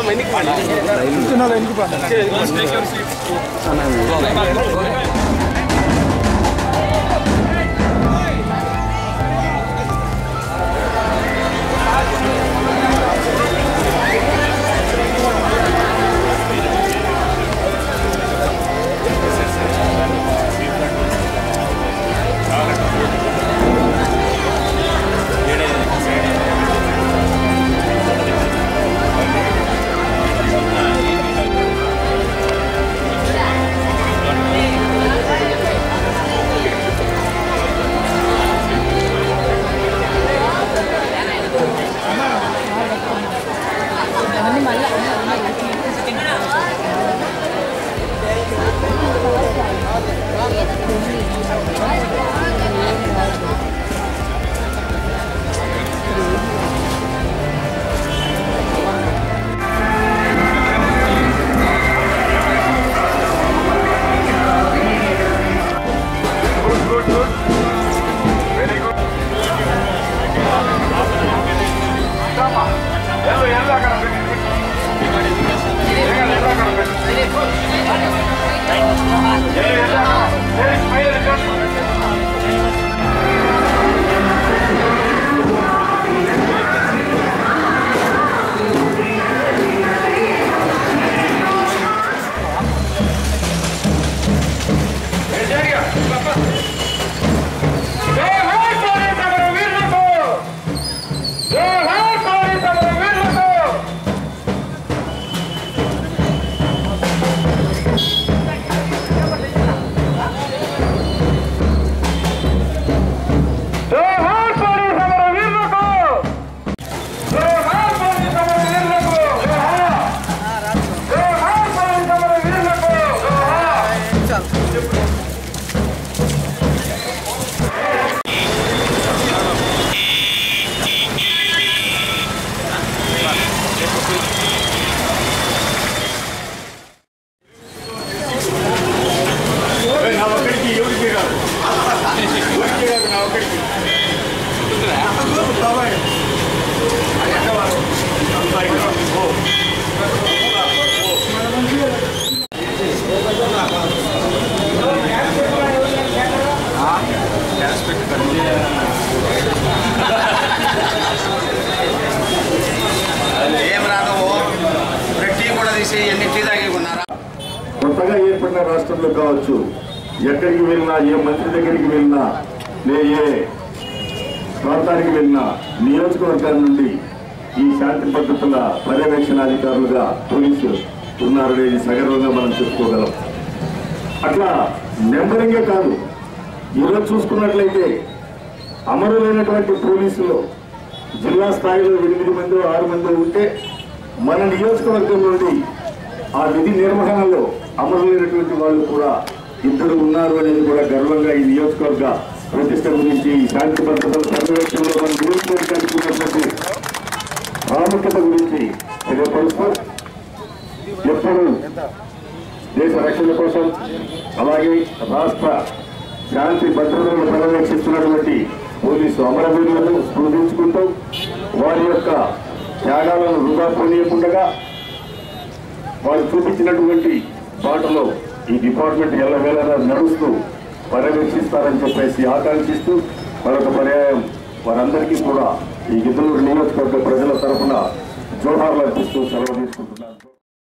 ఏం రాదు టీ కూడా తీసి ఎన్ని టీ తాగి ఉన్నారా కొత్తగా ఏర్పడిన రాష్ట్రంలో కావచ్చు ఎక్కడికి వెళ్ళినా ఏ మంత్రి దగ్గరికి వెళ్ళినా లే ఏ ప్రాంతానికి వెళ్ళినా నియోజకవర్గాల నుండి ఈ శాంతి భద్రతల పర్యవేక్షణ అధికారులుగా పోలీసులు ఉన్నారనేది సగర్వంగా మనం చెప్పుకోగలం అట్లా నెంబరింగే కాదు ఈరోజు చూసుకున్నట్లయితే అమరులైనటువంటి పోలీసులు జిల్లా స్థాయిలో ఎనిమిది మంది ఆరు మంది ఉంటే మన నియోజకవర్గం నుండి ఆ విధి నిర్వహణలో అమరులైనటువంటి వాళ్ళు కూడా ఇద్దరు ఉన్నారు అనేది కూడా గర్వంగా ఈ నియోజకవర్గ ప్రతిష్ట గురించి ఈ శాంతి భద్రతల పర్యవేక్షణలో మన నియోజకవర్గానికి ఉన్నటువంటి ప్రాముఖ్యత గురించి తెలియపరుస్తూ ఎప్పుడు దేశ రక్షణ కోసం అలాగే రాష్ట్ర శాంతి భద్రతలను పర్యవేక్షిస్తున్నటువంటి పోలీసు అమరవీరులను స్మృతించుకుంటూ వారి యొక్క త్యాగాలను వృధా పోనీయకుండా వారు చూపించినటువంటి బాటలో ఈ డిపార్ట్మెంట్ ఎల్లవేళలా నడుస్తూ పర్యవేక్షిస్తారని చెప్పేసి ఆకాంక్షిస్తూ మరొక పర్యాయం వారందరికీ కూడా ఈ గిద్దలూరు నియోజకవర్గ ప్రజల తరఫున జోహార్లు అర్పిస్తూ సెలవు తీసుకుంటున్నాను